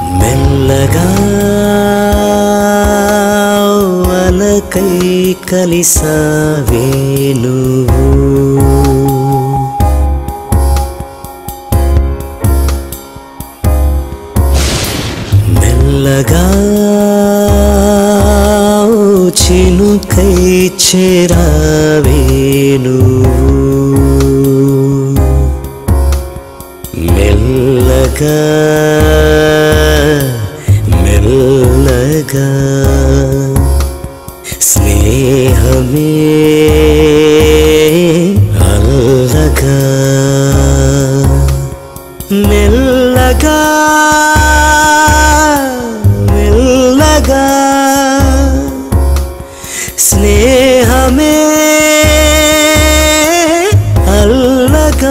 మెల్లగా అలకై కలిసావే నువ్వు మెల్లగా ఓ చినుకై చేరావే నువ్వు మెల్లగా మెల్లగా స్నేహమే అల్లగా మెల్లగా మెల్లగా స్నేహమే అల్లగా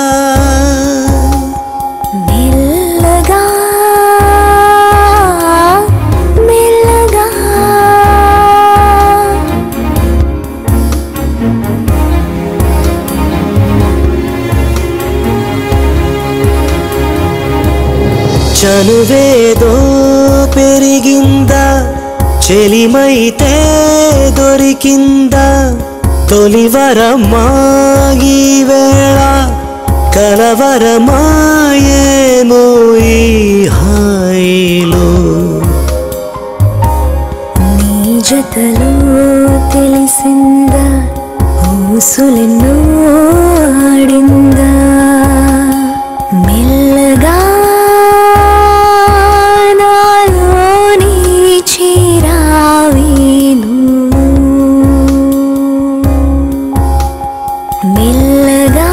మెల్లగా మెల్లగా చనువేదో పెరిగిందా చెలిమైతే దొరికిందా తొలివరమాగి వేళ కలవరమాయేమో ఈ హాయిలో నీ జతలో తెలిసిందా ఊసులెన్నో ఆడిందా మెల్లగా నాలోని చేరావి నువ్వు మెల్లగా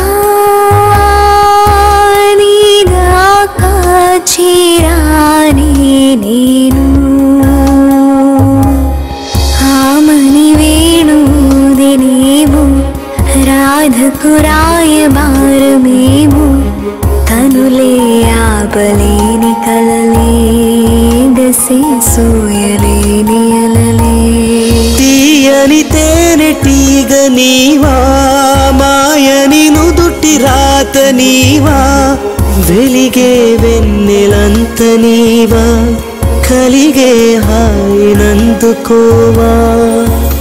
నీ దాకా చేరాని నేను ఆమని వేణుదినేమో రాధకు రాయబారమేమో తనులే ఆపలేని కలలే దశే సోయలేని అలలే తీయని తేనెటీగ నీవా మాయని నుదుటి రాత నీవా వెలిగే వెన్నెలంత నీవా కలిగే హాయినందుకోవా